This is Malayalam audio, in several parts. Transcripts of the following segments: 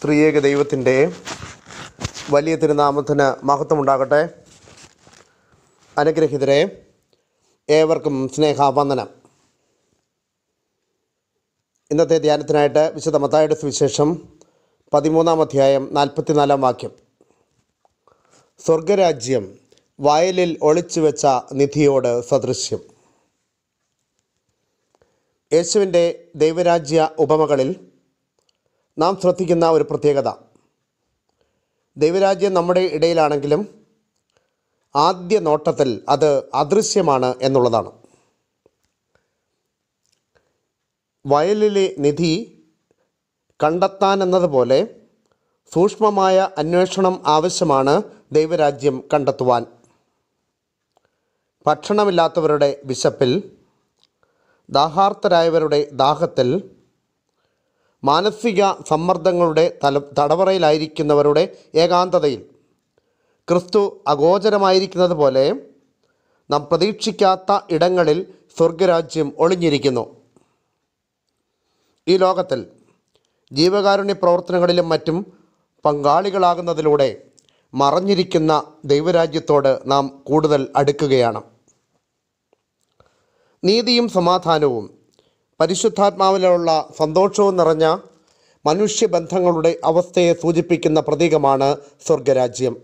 ത്രിയേക ദൈവത്തിൻ്റെ വലിയ തിരുനാമത്തിന് മഹത്വമുണ്ടാകട്ടെ അനുഗ്രഹിതരെ ഏവർക്കും സ്നേഹാവന്ദനം ഇന്നത്തെ ധ്യാനത്തിനായിട്ട് വിശുദ്ധ മത്തായുടെ സുവിശേഷം പതിമൂന്നാം അധ്യായം നാൽപ്പത്തിനാലാം വാക്യം സ്വർഗരാജ്യം വയലിൽ ഒളിച്ചു വെച്ച നിധിയോട് സദൃശ്യം യേശുവിൻ്റെ ദൈവരാജ്യ ഉപമകളിൽ നാം ശ്രദ്ധിക്കുന്ന ഒരു പ്രത്യേകത ദൈവരാജ്യം നമ്മുടെ ഇടയിലാണെങ്കിലും ആദ്യ നോട്ടത്തിൽ അത് അദൃശ്യമാണ് എന്നുള്ളതാണ് വയലിലെ നിധി കണ്ടെത്താൻ എന്നതുപോലെ സൂക്ഷ്മമായ അന്വേഷണം ആവശ്യമാണ് ദൈവരാജ്യം കണ്ടെത്തുവാൻ ഭക്ഷണമില്ലാത്തവരുടെ വിശപ്പിൽ ദാഹാർത്തരായവരുടെ ദാഹത്തിൽ മാനസിക സമ്മർദ്ദങ്ങളുടെ തല തടവറയിലായിരിക്കുന്നവരുടെ ഏകാന്തതയിൽ ക്രിസ്തു അഗോചരമായിരിക്കുന്നത് പോലെ നാം പ്രതീക്ഷിക്കാത്ത ഇടങ്ങളിൽ സ്വർഗരാജ്യം ഒളിഞ്ഞിരിക്കുന്നു ഈ ലോകത്തിൽ ജീവകാരുണ്യ പ്രവർത്തനങ്ങളിലും മറ്റും പങ്കാളികളാകുന്നതിലൂടെ മറഞ്ഞിരിക്കുന്ന ദൈവരാജ്യത്തോട് നാം കൂടുതൽ അടുക്കുകയാണ് നീതിയും സമാധാനവും പരിശുദ്ധാത്മാവിലുള്ള സന്തോഷവും നിറഞ്ഞ മനുഷ്യബന്ധങ്ങളുടെ അവസ്ഥയെ സൂചിപ്പിക്കുന്ന പ്രതീകമാണ് സ്വർഗരാജ്യം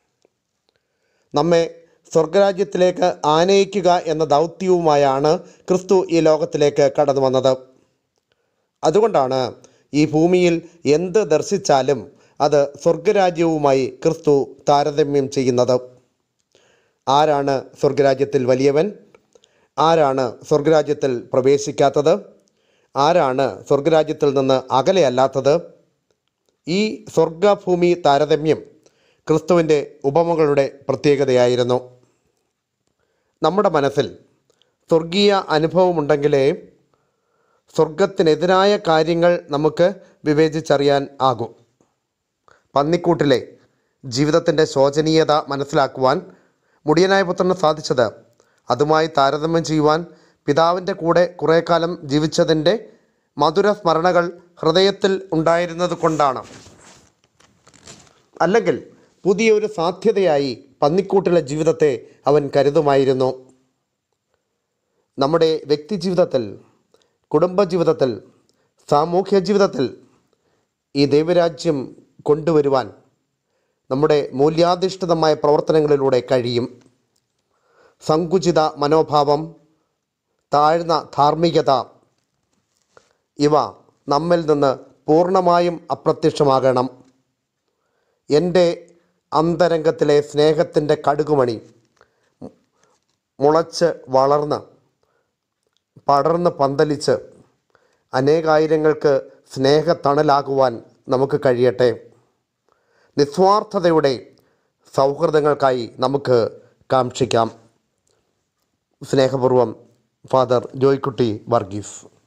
നമ്മെ സ്വർഗരാജ്യത്തിലേക്ക് ആനയിക്കുക എന്ന ദൗത്യവുമായാണ് ക്രിസ്തു ഈ ലോകത്തിലേക്ക് കടന്നു വന്നത് അതുകൊണ്ടാണ് ഈ ഭൂമിയിൽ എന്ത് ദർശിച്ചാലും അത് സ്വർഗരാജ്യവുമായി ക്രിസ്തു താരതമ്യം ചെയ്യുന്നത് ആരാണ് സ്വർഗരാജ്യത്തിൽ വലിയവൻ ആരാണ് സ്വർഗരാജ്യത്തിൽ പ്രവേശിക്കാത്തത് ആരാണ് സ്വർഗരാജ്യത്തിൽ നിന്ന് അകലെയല്ലാത്തത് ഈ സ്വർഗഭൂമി താരതമ്യം ക്രിസ്തുവിൻ്റെ ഉപമകളുടെ പ്രത്യേകതയായിരുന്നു നമ്മുടെ മനസ്സിൽ സ്വർഗീയ അനുഭവമുണ്ടെങ്കിലേ സ്വർഗത്തിനെതിരായ കാര്യങ്ങൾ നമുക്ക് വിവേചിച്ചറിയാൻ ആകും പന്നിക്കൂട്ടിലെ ജീവിതത്തിൻ്റെ ശോചനീയത മനസ്സിലാക്കുവാൻ മുടിയനായ പുത്രന് സാധിച്ചത് അതുമായി താരതമ്യം ചെയ്യുവാൻ പിതാവിൻ്റെ കൂടെ കുറേ കാലം ജീവിച്ചതിൻ്റെ മധുര സ്മരണകൾ ഹൃദയത്തിൽ ഉണ്ടായിരുന്നത് കൊണ്ടാണ് അല്ലെങ്കിൽ പുതിയൊരു സാധ്യതയായി പന്നിക്കൂട്ടിലെ ജീവിതത്തെ അവൻ കരുതുമായിരുന്നു നമ്മുടെ വ്യക്തി ജീവിതത്തിൽ കുടുംബജീവിതത്തിൽ സാമൂഹ്യ ജീവിതത്തിൽ ഈ ദൈവരാജ്യം കൊണ്ടുവരുവാൻ നമ്മുടെ മൂല്യാധിഷ്ഠിതമായ പ്രവർത്തനങ്ങളിലൂടെ കഴിയും സങ്കുചിത മനോഭാവം താഴ്ന്ന ധാർമ്മികത ഇവ നമ്മിൽ നിന്ന് പൂർണ്ണമായും അപ്രത്യക്ഷമാകണം എൻ്റെ അന്തരംഗത്തിലെ സ്നേഹത്തിൻ്റെ കടുകുമണി മുളച്ച് വളർന്ന് പടർന്ന് പന്തലിച്ച് അനേകായിരങ്ങൾക്ക് സ്നേഹത്തണലാകുവാൻ നമുക്ക് കഴിയട്ടെ നിസ്വാർത്ഥതയുടെ സൗഹൃദങ്ങൾക്കായി നമുക്ക് കാക്ഷിക്കാം സ്നേഹപൂർവം ഫാദർ ജോയ്ക്കുട്ടി വർഗീസ്